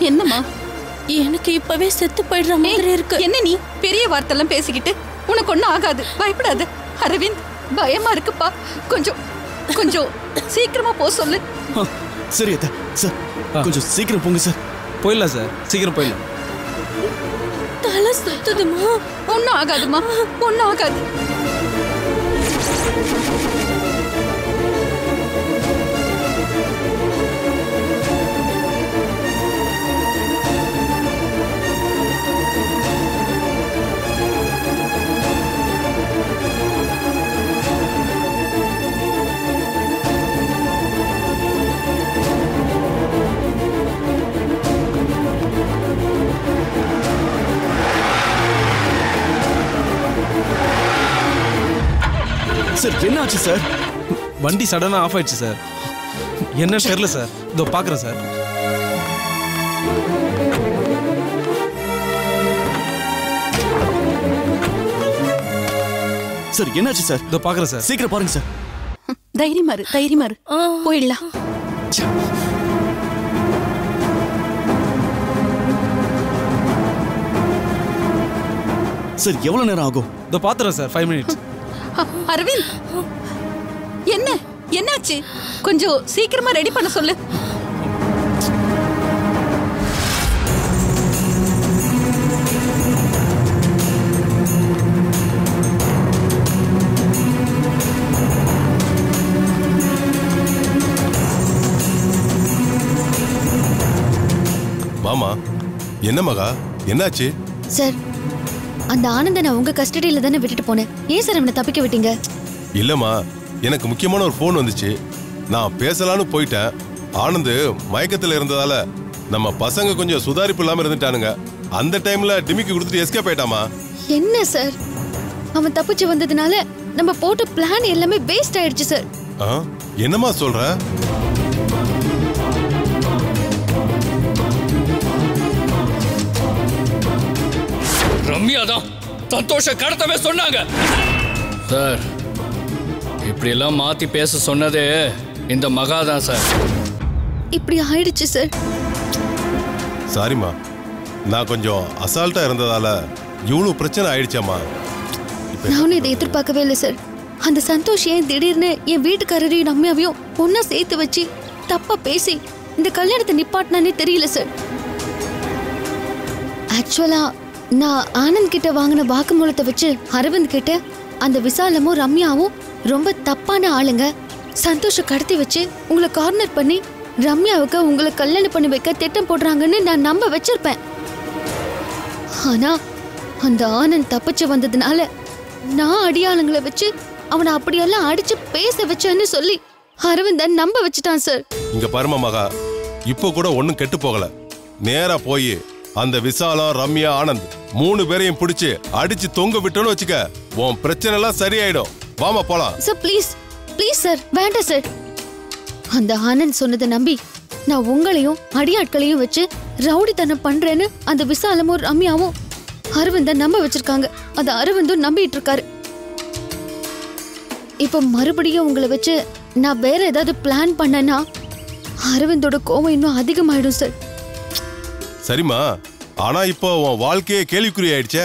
என்னம்மா எனக்கு இப்பவே செத்து போயிடுற ஏய், மாதிரி இருக்கு என்ன நீ பெரிய வார்த்தைலாம் பேசிக்கிட்டு உனக்கு ஒண்ணும் ஆகாது பயப்படாத அரவிந்த் பயமா இருக்குப்பா கொஞ்சம் கொஞ்சம் சீக்கிரமா போ சொல்லு ஆ, சரி அத்தை சார் கொஞ்சம் சீக்கிரம் போங்க சார் போயிடலாம் சார் சீக்கிரம் போயிடலாம் தலை சுத்துதுமா ஒண்ணும் ஆகாதுமா ஒண்ணும் ஆகாது சார் என்ன ஆச்சு சார் வண்டி சடனாக ஆஃப் ஆயிடுச்சு சார் என்னன்னு தெரியல சார் இதோ பார்க்குறேன் சார் சார் என்னாச்சு சார் இதோ பார்க்குறேன் சார் சீக்கிரம் பாருங்க சார் தைரியமா இரு தைரியமா இரு போயிடலாம் சார் எவ்வளவு நேரம் ஆகும் இதோ பார்த்துறேன் சார் ஃபைவ் மினிட்ஸ் அ, அரவிந்த் என்ன என்னாச்சு கொஞ்சம் சீக்கிரமா ரெடி பண்ண சொல்லு மாமா என்ன மகா என்னாச்சு சார் அந்த ஆனந்த நான் உங்க கஸ்டடியில தானே விட்டுட்டு போனேன் ஏன் சார் அவனை தப்பிக்க விட்டீங்க இல்லம்மா எனக்கு முக்கியமான ஒரு ஃபோன் வந்துச்சு நான் பேசலான்னு போயிட்டேன் ஆனந்து மயக்கத்துல இருந்ததால நம்ம பசங்க கொஞ்சம் சுதாரிப்பு இல்லாம இருந்துட்டானுங்க அந்த டைம்ல டிமிக்கி கொடுத்துட்டு எஸ்கேப் ஆயிட்டாமா என்ன சார் அவன் தப்பிச்சு வந்ததுனால நம்ம போட்ட பிளான் எல்லாமே வேஸ்ட் ஆயிடுச்சு சார் ஆ? என்னம்மா சொல்ற ரம்யா தான் சந்தோஷ கடத்தவே சொன்னாங்க சார் இப்படியெல்லாம் மாத்தி பேச சொன்னதே இந்த மகா தான் சார் இப்படி ஆயிடுச்சு சார் சாரிம்மா நான் கொஞ்சம் அசால்ட்டா இருந்ததால இவ்வளவு பிரச்சனை ஆயிடுச்சாம்மா நானும் இதை எதிர்பார்க்கவே இல்லை சார் அந்த சந்தோஷ் ஏன் திடீர்னு என் வீட்டுக்காரரையும் ரம்யாவையும் ஒன்னா சேர்த்து வச்சு தப்பா பேசி இந்த கல்யாணத்தை நிப்பாட்டினானே தெரியல சார் ஆக்சுவலா நான் ஆனந்த் கிட்ட வாங்கின வாக்குமூலத்தை வச்சு அரவிந்த் கிட்ட அந்த விசாலமும் ரம்யாவும் ரொம்ப தப்பான ஆளுங்க சந்தோஷ கடத்தி வச்சு உங்களை கார்னர் பண்ணி ரம்யாவுக்கு உங்களை கல்யாணம் பண்ணி வைக்க திட்டம் போடுறாங்கன்னு நான் நம்ப வச்சிருப்பேன் ஆனா அந்த ஆனந்த் தப்பிச்சு வந்ததுனால நான் அடியாளுங்களை வச்சு அவனை அப்படியெல்லாம் அடிச்சு பேச வச்சேன்னு சொல்லி அரவிந்தன் நம்ப வச்சுட்டான் சார் இங்க பாருமா மகா இப்போ கூட ஒண்ணும் கெட்டு போகல நேரா போய் அந்த விசாலம் ரம்யா ஆனந்த் மூணு பேரையும் பிடிச்சு அடிச்சு தொங்க விட்டோன்னு வச்சுக்க உன் பிரச்சனை எல்லாம் சரியாயிடும் வாமா போலாம் சார் ப்ளீஸ் ப்ளீஸ் சார் வேண்டாம் சார் அந்த ஆனந்த் சொன்னதை நம்பி நான் உங்களையும் அடியாட்களையும் வச்சு ரவுடித்தனம் பண்றேன்னு அந்த விசாலமும் ரம்யாவும் அரவிந்தன் நம்ப வச்சிருக்காங்க அது அரவிந்தும் நம்பிட்டு இருக்காரு இப்போ மறுபடியும் உங்களை வச்சு நான் வேற ஏதாவது பிளான் பண்ணேன்னா அரவிந்தோட கோவம் இன்னும் அதிகமாயிடும் சார் சரிம்மா ஆனா இப்போ உன் வாழ்க்கையே கேள்விக்குறி ஆயிடுச்சே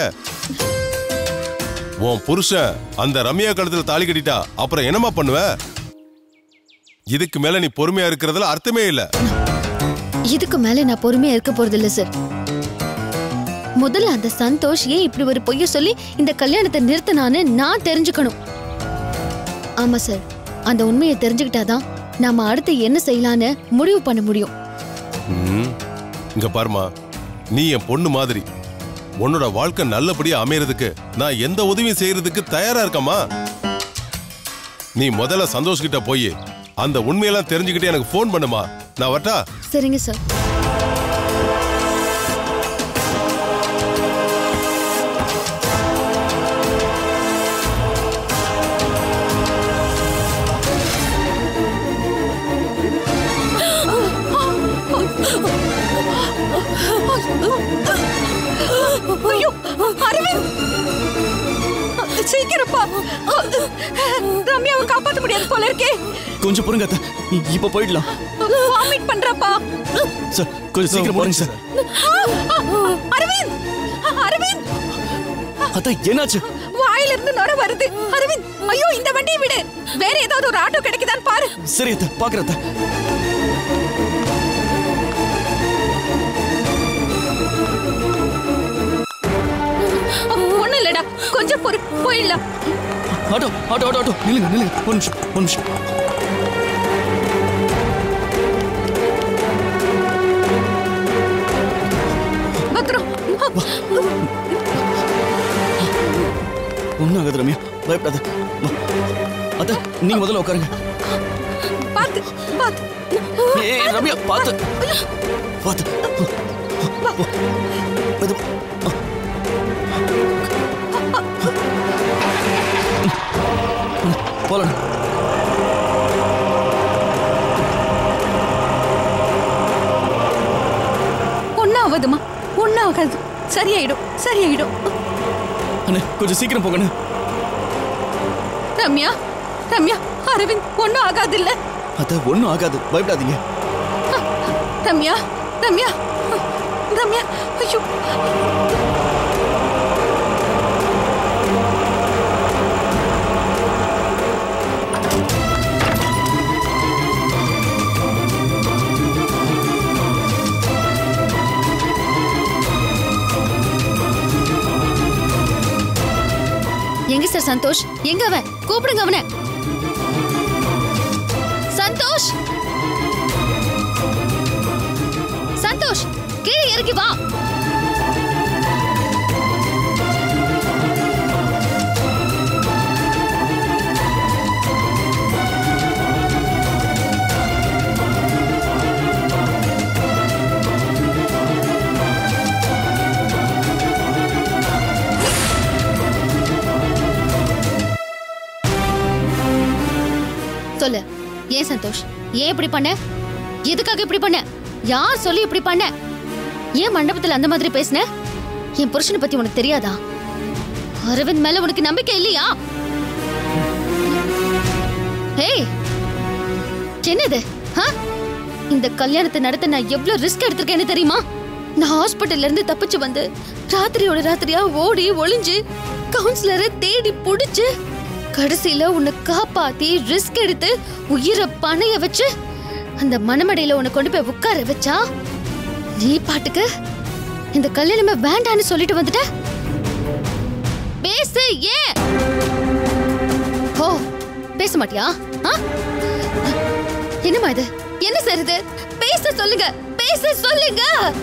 உன் புருஷன் அந்த ரம்யா கழுத்துல தாலி கட்டிட்டா அப்புறம் என்னம்மா பண்ணுவ இதுக்கு மேல நீ பொறுமையா இருக்கிறதுல அர்த்தமே இல்ல இதுக்கு மேல நான் பொறுமையா இருக்க போறது இல்ல சார் முதல்ல அந்த சந்தோஷ் ஏன் இப்படி ஒரு பொய்ய சொல்லி இந்த கல்யாணத்தை நிறுத்தினான்னு நான் தெரிஞ்சுக்கணும் ஆமா சார் அந்த உண்மையை தெரிஞ்சுக்கிட்டாதான் நாம அடுத்து என்ன செய்யலான்னு முடிவு பண்ண முடியும் ம், இங்க பாருமா நீ என் பொண்ணு மாதிரி உன்னோட வாழ்க்கை நல்லபடியா அமையறதுக்கு நான் எந்த உதவியும் செய்யறதுக்கு தயாரா இருக்கமா நீ முதல்ல சந்தோஷ் கிட்ட போய் அந்த உண்மையெல்லாம் தெரிஞ்சுக்கிட்டு எனக்கு ஃபோன் பண்ணுமா நான் வரட்டா சரிங்க சார் ஐயோ அரவிந்த் சீக்கிரப்பா ரம்யாவை காப்பாத்த முடியாது போல இருக்கே கொஞ்சம் பொறுங்க அத்தை இ- இப்ப போயிடலாம் வாமிட் பண்றாப்பா சார் கொஞ்சம் சீக்கிரம் போடுங்க சார் அரவிந்த் அரவிந்த் அத்தை என்னாச்சு வாயில இருந்து நுர வருது அரவிந்த் ஐயோ இந்த வண்டியை விடு வேற ஏதாவது ஒரு ஆட்டோ கிடைக்குதான்னு பாரு சரி அத்தை பாக்குறேன் அத்தை ஒண்ணு இல்லடா கொஞ்சம் பொறு போயிடலாம் ஆட்டோ ஆட்டோ ஆட்டோ ஆட்டோ நில்லுங்க நில்லுங்க ஒரு நிமிஷம் ஒரு நிமிஷம் பத்திரம் ஒன்றும் ஆகாது ரம்யா பயப்படாத வா. அத்தை நீங்க முதல்ல உட்காருங்க பாத்து பாத்து ஏய் ரம்யா பார்த்து பார்த்து மெதுவா. போலாம் ஒன்னும் ஆகாதுமா ஒன்னும் ஆகாது சரியாயிடும் சரியாயிடும் அண்ணே கொஞ்சம் சீக்கிரம் போங்கண்ணே ரம்யா ரம்யா அரவிந்த் ஒன்னும் ஆகாது இல்ல அத்தை ஒன்றும் ஆகாது பயப்படாதீங்க ரம்யா ரம்யா ரம்யா ஐயோ எங்க சார் சந்தோஷ் எங்க அவன் கூப்பிடுங்க அவனை சந்தோஷ் சந்தோஷ் கீழே இறங்கி வா சொல்லு ஏன் சந்தோஷ் ஏன் இப்படி பண்ண எதுக்காக இப்படி பண்ண யார் சொல்லி இப்படி பண்ண ஏன் மண்டபத்துல அந்த மாதிரி பேசுன என் புருஷனை பத்தி உனக்கு தெரியாதா அரவிந்த் மேல உனக்கு நம்பிக்கை இல்லையா ஏய் என்னது ஆ? இந்த கல்யாணத்தை நடத்த நான் எவ்வளவு ரிஸ்க் எடுத்திருக்கேன்னு தெரியுமா நான் ஹாஸ்பிட்டல்ல இருந்து தப்பிச்சு வந்து ராத்திரியோட ராத்திரியா ஓடி ஒளிஞ்சு கவுன்சிலரை தேடி புடிச்சு கடைசியில உன்னை காப்பாத்தி ரிஸ்க் எடுத்து உயிரை பணைய வச்சு அந்த மணமடையில உன்னை கொண்டு போய் உட்கார வச்சா நீ பாட்டுக்கு இந்த கல்யாணமே வேண்டான்னு சொல்லிட்டு வந்துட்ட பேசு ஏன் ஓ பேச மாட்டியா ஆ? என்னம்மா இது என்ன செய்யுது பேச சொல்லுங்க பேச சொல்லுங்க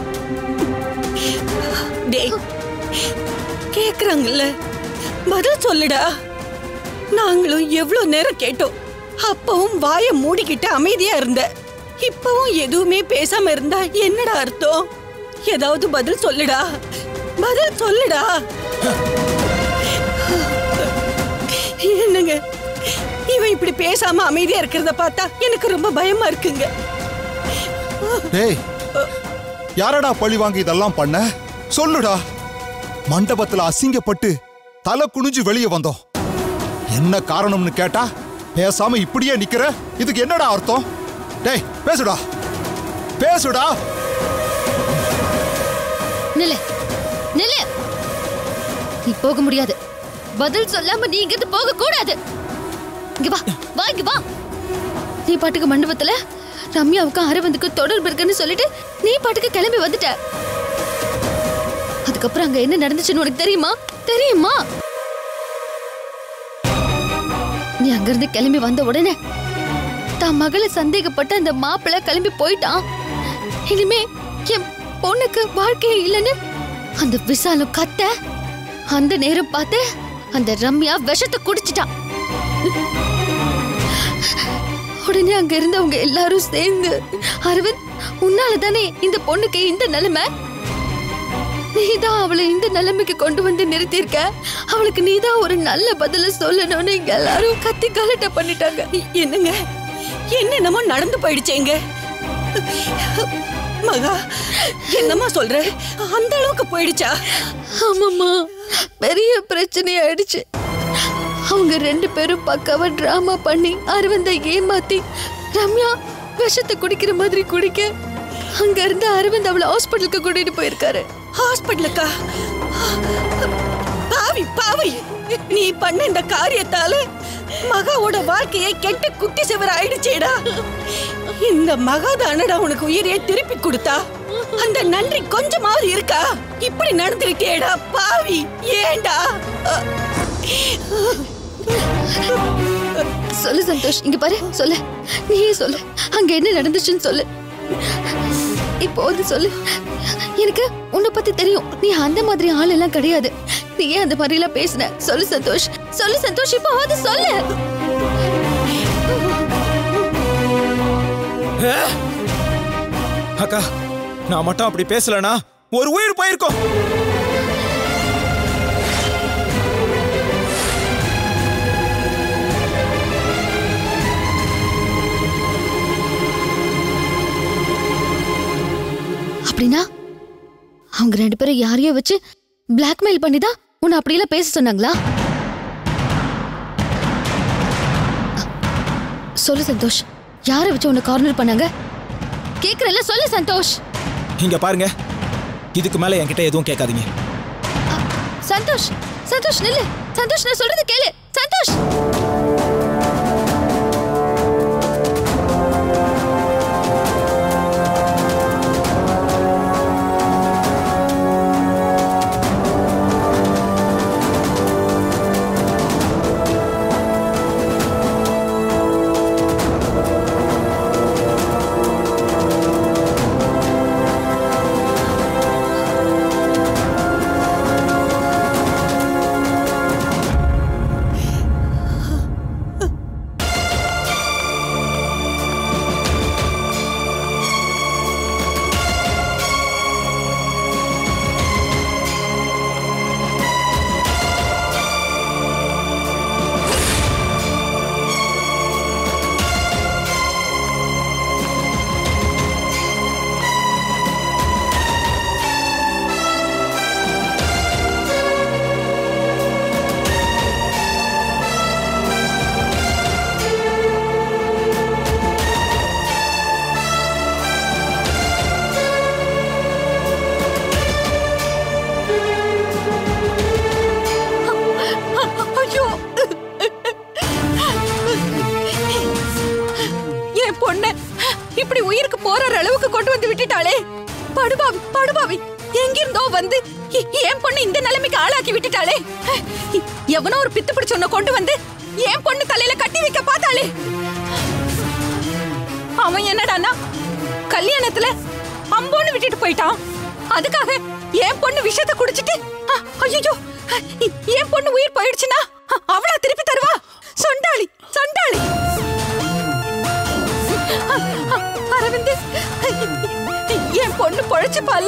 டேய் கேக்குறாங்கல்ல பதில் சொல்லுடா நாங்களும் எவ்வளவு நேரம் கேட்டோம் அப்பவும் வாய மூடிக்கிட்டு அமைதியா இருந்த இப்பவும் எதுவுமே பேசாம இருந்தா என்னடா அர்த்தம் ஏதாவது பதில் சொல்லுடா பதில் சொல்லுடா என்னங்க இவன் இப்படி பேசாம அமைதியா இருக்கிறத பார்த்தா எனக்கு ரொம்ப பயமா இருக்குங்க டேய் யாரடா பழி வாங்கி இதெல்லாம் பண்ண சொல்லுடா மண்டபத்துல அசிங்கப்பட்டு தலை குனிஞ்சு வெளியே வந்தோம் என்ன காரணம்னு கேட்டா பேசாம இப்படியே நிக்கிற இதுக்கு என்னடா அர்த்தம் டேய் பேசுடா பேசுடா நில்லு நில்லு நீ போக முடியாது பதில் சொல்லாம நீ இங்கிருந்து போக கூடாது இங்க வா வா இங்க வா நீ பாட்டுக்கு மண்டபத்துல ரம்யாவுக்கு அரவிந்துக்கு தொடர்பு இருக்குன்னு சொல்லிட்டு நீ பாட்டுக்கு கிளம்பி வந்துட்ட அதுக்கப்புறம் அங்க என்ன நடந்துச்சுன்னு உனக்கு தெரியுமா தெரியுமா நீ அங்கிருந்து கிளம்பி வந்த உடனே தான் மகளை சந்தேகப்பட்டு அந்த மாப்பிள்ளை கிளம்பி போயிட்டான் இனிமே என் பொண்ணுக்கு வாழ்க்கையே இல்லைன்னு அந்த விசாலம் கத்த அந்த நேரம் பார்த்து அந்த ரம்யா விஷத்தை குடிச்சிட்டான் உடனே அங்க இருந்தவங்க எல்லாரும் சேர்ந்து அரவிந்த் உன்னால தானே இந்த பொண்ணுக்கு இந்த நிலைமை நீதான் அவளை இந்த நிலைமைக்கு கொண்டு வந்து நிறுத்தியிருக்க அவளுக்கு நீதான் ஒரு நல்ல பதில சொல்லணும்னு இங்க எல்லாரும் கத்தி கலட்ட பண்ணிட்டாங்க என்னங்க என்னென்னமோ நடந்து போயிடுச்சேங்க மகா என்னம்மா சொல்ற அந்த அளவுக்கு போயிடுச்சா ஆமாம்மா பெரிய பிரச்சனை ஆயிடுச்சு அவங்க ரெண்டு பேரும் பக்காவா டிராமா பண்ணி அரவிந்தை ஏமாத்தி ரம்யா விஷத்தை குடிக்கிற மாதிரி குடிக்க அங்க இருந்து அரவிந்த் அவளை ஹாஸ்பிட்டலுக்கு கூட்டிட்டு போயிருக்காரு ஹாஸ்பிடலுக்கா பாவி பாவி நீ பண்ண இந்த காரியத்தால மகாவோட வாழ்க்கையை கெட்டு குட்டி சிவர் ஆயிடுச்சேடா இந்த மகா தானடா உனக்கு உயிரையே திருப்பி கொடுத்தா அந்த நன்றி கொஞ்சமாவது இருக்கா இப்படி நடந்துக்கிட்டேடா பாவி ஏண்டா சொல்லு சந்தோஷ் இங்க பாரு சொல்லு நீயே சொல்லு அங்க என்ன நடந்துச்சுன்னு சொல்லு இப்போ வந்து சொல்லு எனக்கு உன்னை பத்தி தெரியும் நீ அந்த மாதிரி ஆள் எல்லாம் கிடையாது நீ ஏன் அந்த மாதிரி எல்லாம் பேசுன சொல்லு சந்தோஷ் சொல்லு சந்தோஷ் இப்போ வந்து சொல்லு அக்கா நான் மட்டும் அப்படி பேசலனா ஒரு உயிர் போயிருக்கோம் அப்படின்னா அவங்க ரெண்டு பேரும் யாரையோ வச்சு பிளாக்மெயில் பண்ணி தான் உன்னை அப்படியெல்லாம் பேச சொன்னாங்களா சொல்லு சந்தோஷ் யாரை வச்சு உன்னை கார்னர் பண்ணாங்க கேக்குறல்ல சொல்லு சந்தோஷ் இங்க பாருங்க இதுக்கு மேல என்கிட்ட எதுவும் கேட்காதீங்க சந்தோஷ் சந்தோஷ் நில்லு சந்தோஷ் நான் சொல்றது கேளு சந்தோஷ் ஐயோ என் பொண்ண இப்படி உயிருக்கு போற அளவுக்கு கொண்டு வந்து விட்டுட்டாளே படுபாவி படுபாவி எங்கிருந்தோ வந்து எ- என் பொண்ணு இந்த நிலைமைக்கு ஆளாக்கி விட்டுட்டாளே எவனோ ஒரு பித்து பிடிச்ச கொண்டு வந்து என் பொண்ணு தலையில கட்டி வைக்க பார்த்தாளே அவன் என்னடான்னா கல்யாணத்துல அம்போன்னு விட்டுட்டு போயிட்டான் அதுக்காக என் பொண்ணு விஷத்தை குடிச்சிட்டு ஐயோ என் பொண்ணு உயிர் போயிடுச்சுன்னா அவளா திருப்பி தருவா சொண்டாளி சொண்டாளி அரவிந்த் என் பொண்ணு பொழைச்சுப்பால்ல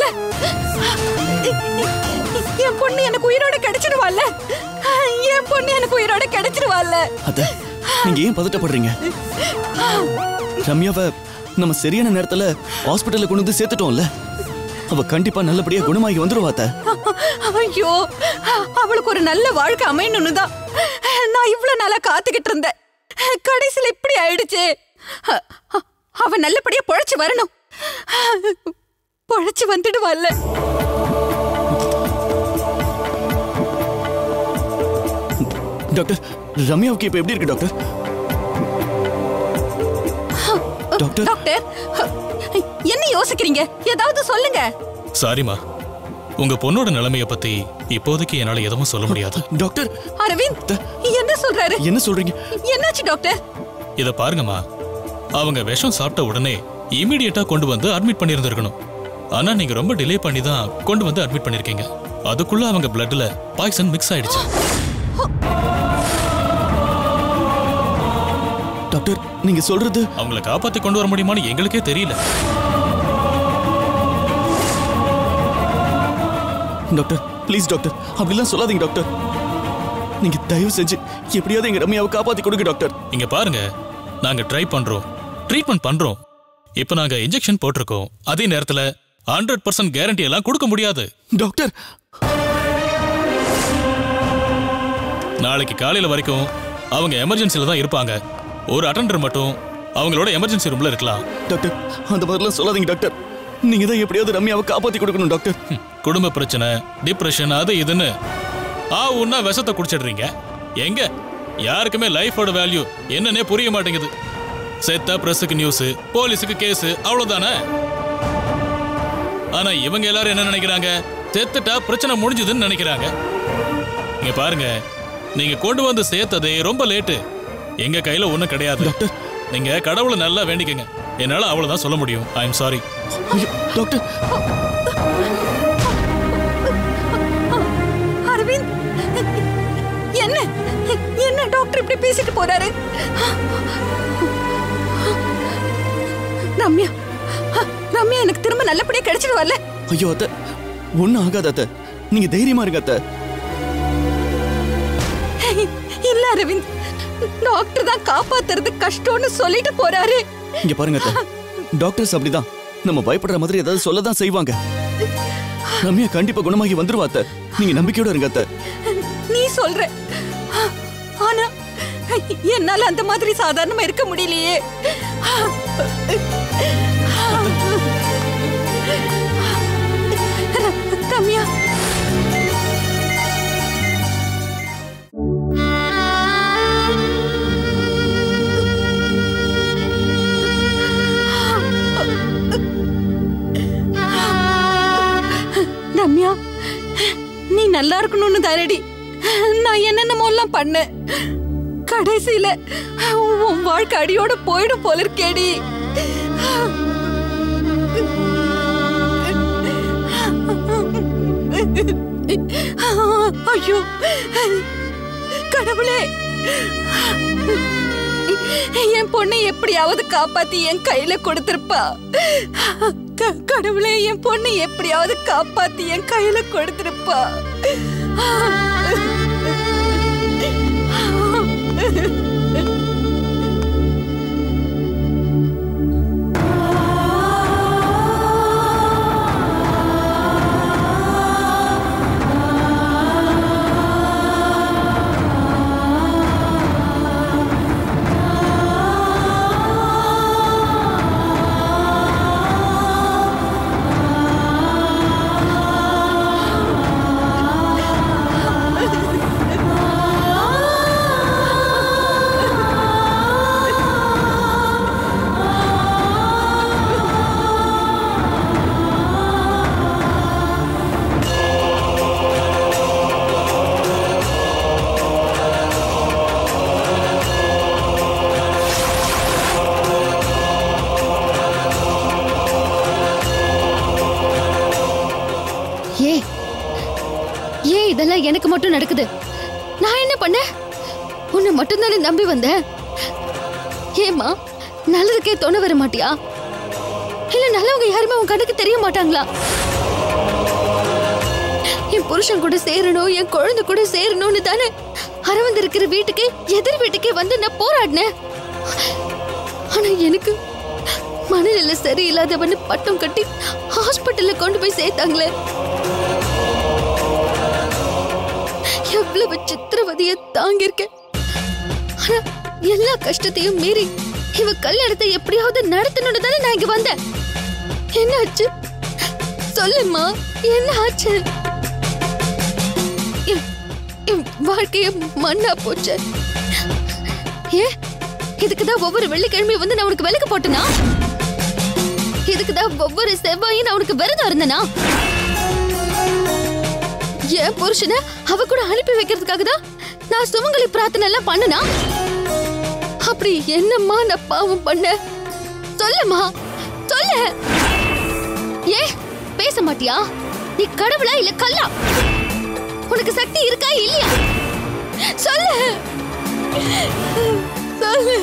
என் பொண்ணு எனக்கு உயிரோட கிடைச்சிடுவாள்ல என் பொண்ணு எனக்கு உயிரோட கிடைச்சிடுவாள்ல அத்த நீங்க ஏன் பதட்டப்படுறீங்க ரம்யாவை நம்ம சரியான நேரத்துல ஹாஸ்பிட்டல்ல கொண்டு வந்து சேர்த்துட்டோம்ல அவ கண்டிப்பா நல்லபடியா குணமாகி வந்துருவா அத்த ஐயோ அவளுக்கு ஒரு நல்ல வாழ்க்கை அமையணும்னு தான் நான் இவ்வளவு நாளா காத்துக்கிட்டு இருந்தேன் கடைசியில இப்படி ஆயிடுச்சு அவ நல்லபடியா பொழைச்சு வரணும் பொழைச்சு வந்துடுவாள்ல டாக்டர் ரம்யாவுக்கு இப்ப எப்படி இருக்கு டாக்டர் டாக்டர் டாக்டர் என்ன யோசிக்கிறீங்க ஏதாவது சொல்லுங்க சாரிம்மா உங்க பொண்ணோட நிலைமைய பத்தி இப்போதைக்கு என்னால எதுவும் சொல்ல முடியாது டாக்டர் அரவிந்த் என்ன சொல்றாரு என்ன சொல்றீங்க என்னாச்சு டாக்டர் இத பாருங்கம்மா அவங்க விஷம் சாப்பிட்ட உடனே இமீடியட்டா கொண்டு வந்து அட்மிட் பண்ணியிருந்திருக்கணும் ஆனா நீங்க ரொம்ப டிலே பண்ணி தான் கொண்டு வந்து அட்மிட் பண்ணிருக்கீங்க அதுக்குள்ள அவங்க பிளட்ல பாய்சன் மிக்ஸ் ஆயிடுச்சு டாக்டர் நீங்க சொல்றது அவங்கள காப்பாத்தி கொண்டு வர முடியுமான்னு எங்களுக்கே தெரியல டாக்டர் ப்ளீஸ் டாக்டர் அப்படிலாம் சொல்லாதீங்க டாக்டர் நீங்க தயவு செஞ்சு எப்படியாவது எங்க ரம்யாவை காப்பாத்தி கொடுங்க டாக்டர் இங்க பாருங்க நாங்க ட்ரை பண்றோம் ட்ரீட்மெண்ட் பண்றோம் இப்போ நாங்க இன்ஜெக்ஷன் போட்டிருக்கோம் அதே நேரத்துல ஹண்ட்ரட் பர்சன்ட் கேரண்டி எல்லாம் கொடுக்க முடியாது டாக்டர் நாளைக்கு காலையில வரைக்கும் அவங்க எமர்ஜென்சில தான் இருப்பாங்க ஒரு அட்டெண்டர் மட்டும் அவங்களோட எமர்ஜென்சி ரூம்ல இருக்கலாம் டாக்டர் அந்த மாதிரிலாம் சொல்லாதீங்க டாக்டர் நீங்க தான் எப்படியாவது ரம்யாவை காப்பாத்தி கொடுக்கணும் டாக்டர் ஹம், குடும்ப பிரச்சனை டிப்ரெஷன் அது இதுன்னு ஆ உன்னா விஷத்தை குடிச்சிடுறீங்க எங்க யாருக்குமே லைஃபோட வேல்யூ என்னன்னே புரிய மாட்டேங்குது செத்தா பிரஸுக்கு நியூஸ் போலீஸுக்கு கேஸ் அவ்வளவுதானே ஆனா இவங்க எல்லாரும் என்ன நினைக்கிறாங்க செத்துட்டா பிரச்சனை முடிஞ்சதுன்னு நினைக்கிறாங்க இங்க பாருங்க நீங்க கொண்டு வந்து சேர்த்ததே ரொம்ப லேட்டு எங்க கையில ஒண்ணும் கிடையாது நீங்க கடவுளை நல்லா வேண்டிக்கங்க என்னால அவ்வளவுதான் சொல்ல முடியும் ஐ எம் சாரி ஐயோ, டாக்டர் அரவிந்த் என்ன என்ன டாக்டர் இப்படி பேசிட்டு போறாரு ரம்யா ரம்யா எனக்கு திரும்ப நல்லபடியா கிடைச்சிடுவார்ல ஐயோ அத்தை ஒண்ணும் ஆகாத அத்தை நீங்க தைரியமா இருங்க அத்தை இல்ல அரவிந்த் டாக்டர் தான் காப்பாத்துறது கஷ்டம்னு சொல்லிட்டு போறாரு இங்க பாருங்க அத்தை டாக்டர்ஸ் அப்படிதான் நம்ம பயப்படுற மாதிரி ஏதாவது சொல்லதான் செய்வாங்க ரம்யா கண்டிப்பா குணமாகி வந்துருவா அத்தை நீங்க நம்பிக்கையோட இருங்க அத்தை நீ சொல்ற ஆனா என்னால அந்த மாதிரி சாதாரணமா இருக்க முடியலையே ரம்யா ரம்யா நீ நல்லா இருக்கணும்னு தானடி நான் என்னென்னமோ எல்லாம் பண்ணேன் கடைசியில உன் வாழ்க்கை அடியோட போயிடும் போல இருக்கேடி ஐயோ கடவுளே என் பொண்ணை எப்படியாவது காப்பாத்தி என் கையில கொடுத்திருப்பா க- கடவுளே என் பொண்ணை எப்படியாவது காப்பாத்தி என் கையில கொடுத்திருப்பா ஏன் ஏன் இதெல்லாம் எனக்கு மட்டும் நடக்குது நான் என்ன பண்ணேன் உன்னை மட்டும்தானே நம்பி வந்தேன் ஏம்மா நல்லதுக்கே துணை வர மாட்டியா இல்ல நல்லவங்க யாருமே உன் கண்ணுக்கு தெரிய மாட்டாங்களா என் புருஷன் கூட சேரணும் என் குழந்தை கூட சேரணும்னு தானே அரவிந்த் இருக்கிற வீட்டுக்கு எதிர் வீட்டுக்கே வந்து நான் போராடினேன் ஆனா எனக்கு மனநிலை சரியில்லாதவன்னு பட்டம் கட்டி ஹாஸ்பிட்டல்ல கொண்டு போய் சேர்த்தாங்களே எவ்வளவு சித்திரவதைய தாங்கியிருக்கேன் ஆனா எல்லா கஷ்டத்தையும் மீறி இவ கல்யாணத்தை எப்படியாவது நடத்தணும்னு தானே நான் இங்க வந்தேன் என்ன ஆச்சு சொல்லுமா என்ன ஆச்சு என்- என் வாழ்க்கைய மண்ணா போச்சு ஏ இதுக்குதான் ஒவ்வொரு வெள்ளிக்கிழமையும் வந்து நான் உனக்கு விளக்கு போட்டனா இதுக்குதான் ஒவ்வொரு செவ்வாயும் நான் உனக்கு விரதம் இருந்தனா என் புருஷனை அவ கூட அனுப்பி வைக்கிறதுக்காக தான் நான் சுமங்கலி பிரார்த்தனை எல்லாம் பண்ணனா அப்படி என்னம்மா நான் பாவம் பண்ண சொல்லுமா சொல்லு ஏ பேச மாட்டியா நீ கடவுளா இல்ல கல்லா உனக்கு சக்தி இருக்கா இல்லையா சொல்லு சொல்லு